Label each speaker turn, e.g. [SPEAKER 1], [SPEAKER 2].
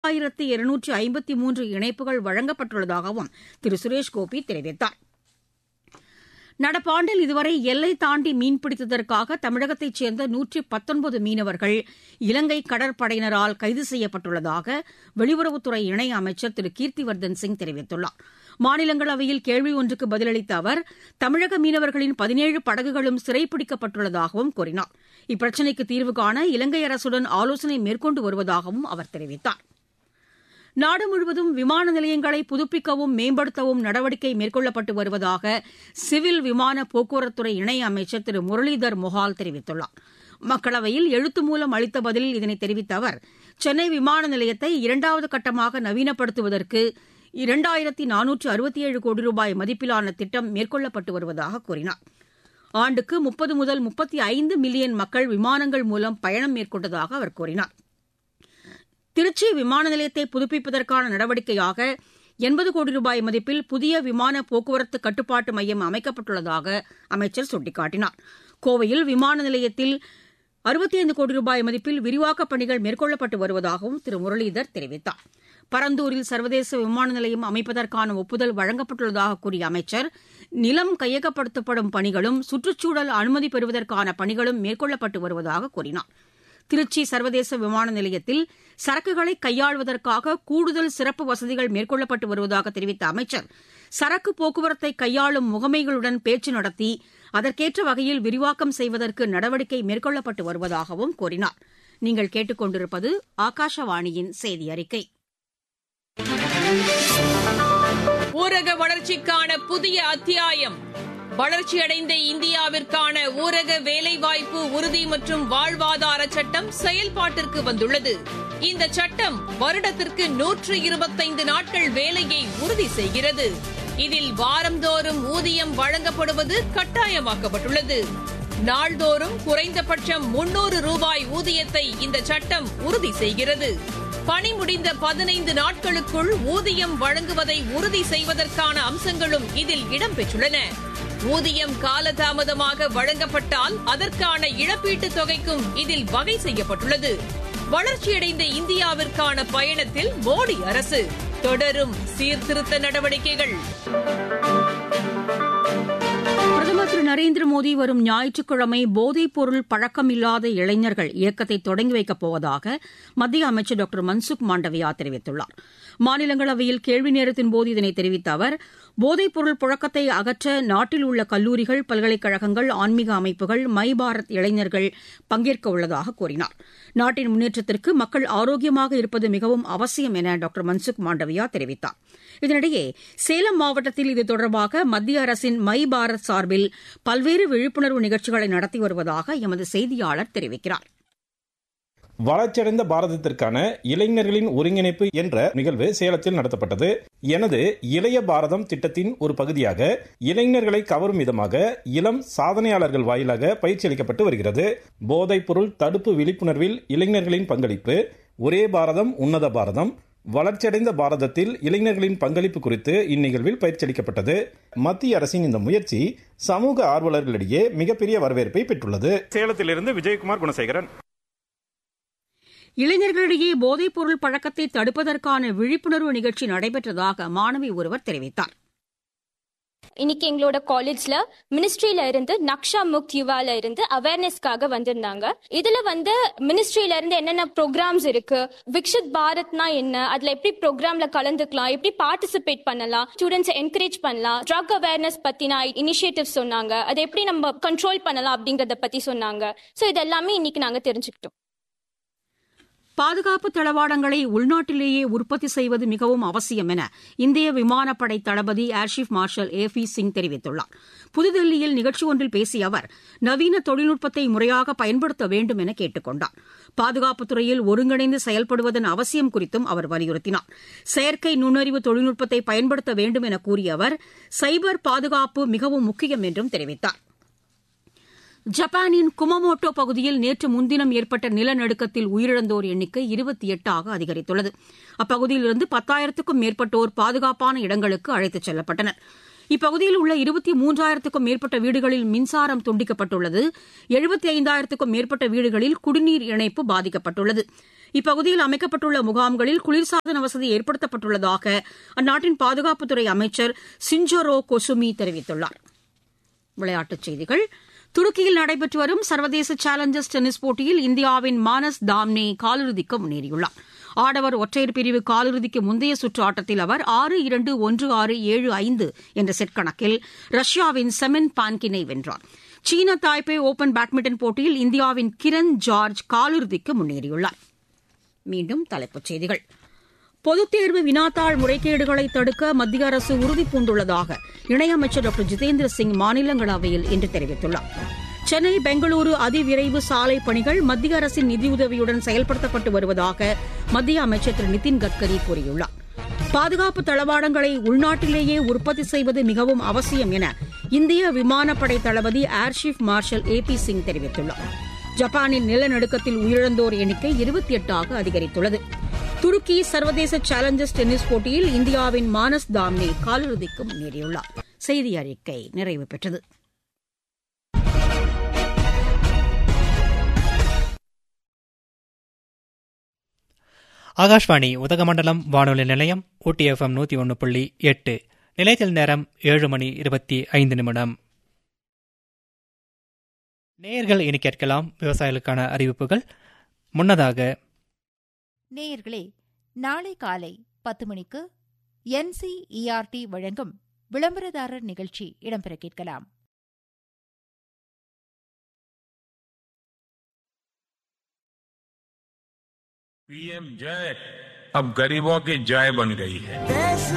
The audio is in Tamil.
[SPEAKER 1] ஆயிரத்தி இருநூற்றி ஐம்பத்தி மூன்று இணைப்புகள் வழங்கப்பட்டுள்ளதாகவும் திரு சுரேஷ் கோபி தெரிவித்தார் நடப்பாண்டில் இதுவரை எல்லை தாண்டி மீன்பிடித்ததற்காக தமிழகத்தைச் சேர்ந்த நூற்றி பத்தொன்பது மீனவர்கள் இலங்கை கடற்படையினரால் கைது செய்யப்பட்டுள்ளதாக வெளியுறவுத்துறை இணையமைச்சர் திரு கீர்த்திவர்தன் சிங் தெரிவித்துள்ளார் மாநிலங்களவையில் கேள்வி ஒன்றுக்கு பதிலளித்த அவர் தமிழக மீனவர்களின் பதினேழு படகுகளும் சிறைப்பிடிக்கப்பட்டுள்ளதாகவும் கூறினார் இப்பிரச்சினைக்கு தீர்வு காண இலங்கை அரசுடன் ஆலோசனை மேற்கொண்டு வருவதாகவும் அவர் தெரிவித்தார் நாடு முழுவதும் விமான நிலையங்களை புதுப்பிக்கவும் மேம்படுத்தவும் நடவடிக்கை மேற்கொள்ளப்பட்டு வருவதாக சிவில் விமான போக்குவரத்துறை இணையமைச்சர் திரு முரளிதர் மொஹால் தெரிவித்துள்ளார் மக்களவையில் எழுத்து மூலம் அளித்த பதிலில் இதனை தெரிவித்த அவர் சென்னை விமான நிலையத்தை இரண்டாவது கட்டமாக நவீனப்படுத்துவதற்கு இரண்டாயிரத்தி நானூற்று அறுபத்தி ஏழு கோடி ரூபாய் மதிப்பிலான திட்டம் மேற்கொள்ளப்பட்டு வருவதாக கூறினார் ஆண்டுக்கு முப்பது முதல் முப்பத்தி ஐந்து மில்லியன் மக்கள் விமானங்கள் மூலம் பயணம் மேற்கொண்டதாக அவர் கூறினார் திருச்சி விமான நிலையத்தை புதுப்பிப்பதற்கான நடவடிக்கையாக எண்பது கோடி ரூபாய் மதிப்பில் புதிய விமான போக்குவரத்து கட்டுப்பாட்டு மையம் அமைக்கப்பட்டுள்ளதாக அமைச்சர் சுட்டிக்காட்டினார் கோவையில் விமான நிலையத்தில் அறுபத்தி ஐந்து கோடி ரூபாய் மதிப்பில் விரிவாக்கப் பணிகள் மேற்கொள்ளப்பட்டு வருவதாகவும் திரு முரளிதர் தெரிவித்தார் பரந்தூரில் சர்வதேச விமான நிலையம் அமைப்பதற்கான ஒப்புதல் வழங்கப்பட்டுள்ளதாக கூறிய அமைச்சர் நிலம் கையகப்படுத்தப்படும் பணிகளும் சுற்றுச்சூழல் அனுமதி பெறுவதற்கான பணிகளும் மேற்கொள்ளப்பட்டு வருவதாக கூறினார் திருச்சி சர்வதேச விமான நிலையத்தில் சரக்குகளை கையாள்வதற்காக கூடுதல் சிறப்பு வசதிகள் மேற்கொள்ளப்பட்டு வருவதாக தெரிவித்த அமைச்சர் சரக்கு போக்குவரத்தை கையாளும் முகமைகளுடன் பேச்சு நடத்தி அதற்கேற்ற வகையில் விரிவாக்கம் செய்வதற்கு நடவடிக்கை மேற்கொள்ளப்பட்டு வருவதாகவும் கூறினார் நீங்கள் கேட்டுக்கொண்டிருப்பது ஆகாஷவாணியின் செய்தி அறிக்கை
[SPEAKER 2] ஊரக வளர்ச்சிக்கான புதிய அத்தியாயம் வளர்ச்சியடைந்த இந்தியாவிற்கான ஊரக வேலைவாய்ப்பு உறுதி மற்றும் வாழ்வாதார சட்டம் செயல்பாட்டிற்கு வந்துள்ளது இந்த சட்டம் வருடத்திற்கு நூற்று இருபத்தைந்து நாட்கள் வேலையை உறுதி செய்கிறது இதில் வாரந்தோறும் ஊதியம் வழங்கப்படுவது கட்டாயமாக்கப்பட்டுள்ளது நாள்தோறும் குறைந்தபட்சம் முன்னூறு ரூபாய் ஊதியத்தை இந்த சட்டம் உறுதி செய்கிறது பணி முடிந்த பதினைந்து நாட்களுக்குள் ஊதியம் வழங்குவதை உறுதி செய்வதற்கான அம்சங்களும் இதில் இடம்பெற்றுள்ளன ஊதியம் காலதாமதமாக வழங்கப்பட்டால் அதற்கான இழப்பீட்டுத் தொகைக்கும் இதில் வகை செய்யப்பட்டுள்ளது வளர்ச்சியடைந்த இந்தியாவிற்கான பயணத்தில் மோடி அரசு தொடரும் சீர்திருத்த நடவடிக்கைகள்
[SPEAKER 1] பிரதமர் திரு நரேந்திர மோடி வரும் ஞாயிற்றுக்கிழமை போதைப் பொருள் பழக்கமில்லாத இளைஞர்கள் இயக்கத்தை தொடங்கி வைக்கப் போவதாக மத்திய அமைச்சர் டாக்டர் மன்சுக் மாண்டவியா தெரிவித்துள்ளார் மாநிலங்களவையில் கேள்வி நேரத்தின் போது இதனை தெரிவித்த அவர் போதைப் பொருள் புழக்கத்தை அகற்ற நாட்டில் உள்ள கல்லூரிகள் பல்கலைக்கழகங்கள் ஆன்மீக அமைப்புகள் மை பாரத் இளைஞர்கள் பங்கேற்க உள்ளதாக கூறினார் நாட்டின் முன்னேற்றத்திற்கு மக்கள் ஆரோக்கியமாக இருப்பது மிகவும் அவசியம் என டாக்டர் மன்சுக் மாண்டவியா தெரிவித்தார் இதனிடையே சேலம் மாவட்டத்தில் இது தொடர்பாக மத்திய அரசின் மை பாரத் சார்பில் பல்வேறு விழிப்புணர்வு நிகழ்ச்சிகளை நடத்தி வருவதாக எமது செய்தியாளர் தெரிவிக்கிறார்
[SPEAKER 3] வளர்ச்சியடைந்த பாரதத்திற்கான இளைஞர்களின் ஒருங்கிணைப்பு என்ற நிகழ்வு சேலத்தில் நடத்தப்பட்டது எனது இளைய பாரதம் திட்டத்தின் ஒரு பகுதியாக இளைஞர்களை கவரும் விதமாக இளம் சாதனையாளர்கள் வாயிலாக பயிற்சி அளிக்கப்பட்டு வருகிறது போதைப் பொருள் தடுப்பு விழிப்புணர்வில் இளைஞர்களின் பங்களிப்பு ஒரே பாரதம் உன்னத பாரதம் வளர்ச்சியடைந்த பாரதத்தில் இளைஞர்களின் பங்களிப்பு குறித்து இந்நிகழ்வில் பயிற்சி அளிக்கப்பட்டது மத்திய அரசின் இந்த முயற்சி சமூக ஆர்வலர்களிடையே மிகப்பெரிய வரவேற்பை பெற்றுள்ளது சேலத்திலிருந்து விஜயகுமார் குணசேகரன்
[SPEAKER 1] இளைஞர்களிடையே போதைப் பொருள் பழக்கத்தை தடுப்பதற்கான விழிப்புணர்வு நிகழ்ச்சி நடைபெற்றதாக மாணவி ஒருவர் தெரிவித்தார்
[SPEAKER 4] இன்னைக்கு எங்களோட காலேஜ்ல மினிஸ்ட்ரியில இருந்து நக்ஷா முக்த் யுவால இருந்து அவேர்னஸ்க்காக வந்திருந்தாங்க இதுல வந்து மினிஸ்ட்ரியில இருந்து என்னென்ன ப்ரோக்ராம்ஸ் இருக்கு விக்ஷித் பாரத்னா என்ன அதுல எப்படி ப்ரோக்ராம்ல கலந்துக்கலாம் எப்படி பார்ட்டிசிபேட் பண்ணலாம் ஸ்டூடெண்ட்ஸ் என்கரேஜ் பண்ணலாம் ட்ரக் அவேர்னஸ் பத்தின இனிஷியேட்டிவ் சொன்னாங்க அதை எப்படி நம்ம கண்ட்ரோல் பண்ணலாம் அப்படிங்கறத பத்தி சொன்னாங்க சோ இது எல்லாமே இன்னைக்கு நாங்க தெரிஞ்சுக்கிட்டோம்
[SPEAKER 1] பாதுகாப்பு தளவாடங்களை உள்நாட்டிலேயே உற்பத்தி செய்வது மிகவும் அவசியம் என இந்திய விமானப்படை தளபதி air chief marshal A P Singh தெரிவித்துள்ளார் புதுதில்லியில் நிகழ்ச்சி ஒன்றில் பேசிய அவர் நவீன தொழில்நுட்பத்தை முறையாக பயன்படுத்த வேண்டும் என கேட்டுக் கொண்டார் பாதுகாப்புத் துறையில் ஒருங்கிணைந்து செயல்படுவதன் அவசியம் குறித்தும் அவர் வலியுறுத்தினார் செயற்கை நுண்ணறிவு தொழில்நுட்பத்தை பயன்படுத்த வேண்டும் என கூறிய அவர் சைபர் பாதுகாப்பு மிகவும் முக்கியம் என்றும் தெரிவித்தார் ஜப்பானின் குமமோட்டோ பகுதியில் நேற்று முன்தினம் ஏற்பட்ட நிலநடுக்கத்தில் உயிரிழந்தோர் எண்ணிக்கை இருபத்தி எட்டாக அதிகரித்துள்ளது அப்பகுதியிலிருந்து பத்தாயிரத்துக்கும் மேற்பட்டோர் பாதுகாப்பான இடங்களுக்கு அழைத்துச் செல்லப்பட்டனர் இப்பகுதியில் உள்ள இருபத்தி மூன்றாயிரத்துக்கும் மேற்பட்ட வீடுகளில் மின்சாரம் துண்டிக்கப்பட்டுள்ளது எழுபத்தி ஐந்தாயிரத்துக்கும் மேற்பட்ட வீடுகளில் குடிநீர் இணைப்பு பாதிக்கப்பட்டுள்ளது இப்பகுதியில் அமைக்கப்பட்டுள்ள முகாம்களில் குளிர்சாதன வசதி ஏற்படுத்தப்பட்டுள்ளதாக அந்நாட்டின் பாதுகாப்புத்துறை அமைச்சர் சிஞ்சோரோ கொசுமி தெரிவித்துள்ளார் விளையாட்டுச் செய்திகள் துருக்கியில் நடைபெற்று வரும் சர்வதேச சேலஞ்சர்ஸ் டென்னிஸ் போட்டியில் இந்தியாவின் மானஸ் தாம்னே காலிறுதிக்கு முன்னேறியுள்ளார் ஆடவர் ஒற்றையர் பிரிவு காலிறுதிக்கு முந்தைய சுற்று ஆட்டத்தில் அவர் ஆறு இரண்டு ஒன்று ஆறு ஏழு ஐந்து என்ற செட் கணக்கில் ரஷ்யாவின் செமென் பான்கினை வென்றார் சீன தாய்பே ஓபன் பேட்மிண்டன் போட்டியில் இந்தியாவின் கிரண் ஜார்ஜ் காலிறுதிக்கு முன்னேறியுள்ளார் மீண்டும் தலைப்புச் செய்திகள் பொதுத் தேர்வு வினாத்தாள் முறைகேடுகளை தடுக்க மத்திய அரசு உறுதிபூண்டுள்ளதாக இணையமைச்சர் டாக்டர் ஜிதேந்திர சிங் மாநிலங்களவையில் இன்று தெரிவித்துள்ளார் சென்னை பெங்களூரு அதிவிரைவு சாலை பணிகள் மத்திய அரசின் நிதியுதவியுடன் செயல்படுத்தப்பட்டு வருவதாக மத்திய அமைச்சர் திரு நிதின் கட்கரி கூறியுள்ளார் பாதுகாப்பு தளவாடங்களை உள்நாட்டிலேயே உற்பத்தி செய்வது மிகவும் அவசியம் என இந்திய விமானப்படை தளபதி air chief marshal A P Singh தெரிவித்துள்ளார் ஜப்பானின் நிலநடுக்கத்தில் உயிரிழந்தோர் எண்ணிக்கை இருபத்தி எட்டாக அதிகரித்துள்ளது துருக்கி சர்வதேச சேலஞ்சர்ஸ் டென்னிஸ் போட்டியில் இந்தியாவின் மானஸ் தாம்னே காலிறுதிக்கு முன்னேறியுள்ளார் செய்தி அறிக்கை நிறைவு பெற்றது
[SPEAKER 5] ஆகாஷ்வாணி உதகமண்டலம் வானொலி நிலையம் ஊட்டி எஃப்எம் நூற்றி ஒன்று புள்ளி எட்டு நிலையத்தில் நேரம் ஏழு மணி இருபத்தி ஐந்து நிமிடம் நேயர்கள் இனி கேட்கலாம் விவசாயிகளுக்கான அறிவிப்புகள் முன்னதாக
[SPEAKER 6] நேயர்களே நாளை காலை பத்து மணிக்கு என்சிஇஆர்டி வழங்கும் விளம்பரதாரர் நிகழ்ச்சி இடம்பெற கேட்கலாம்
[SPEAKER 7] पीएम जय अब गरीबों की जय बन गई है
[SPEAKER 8] देश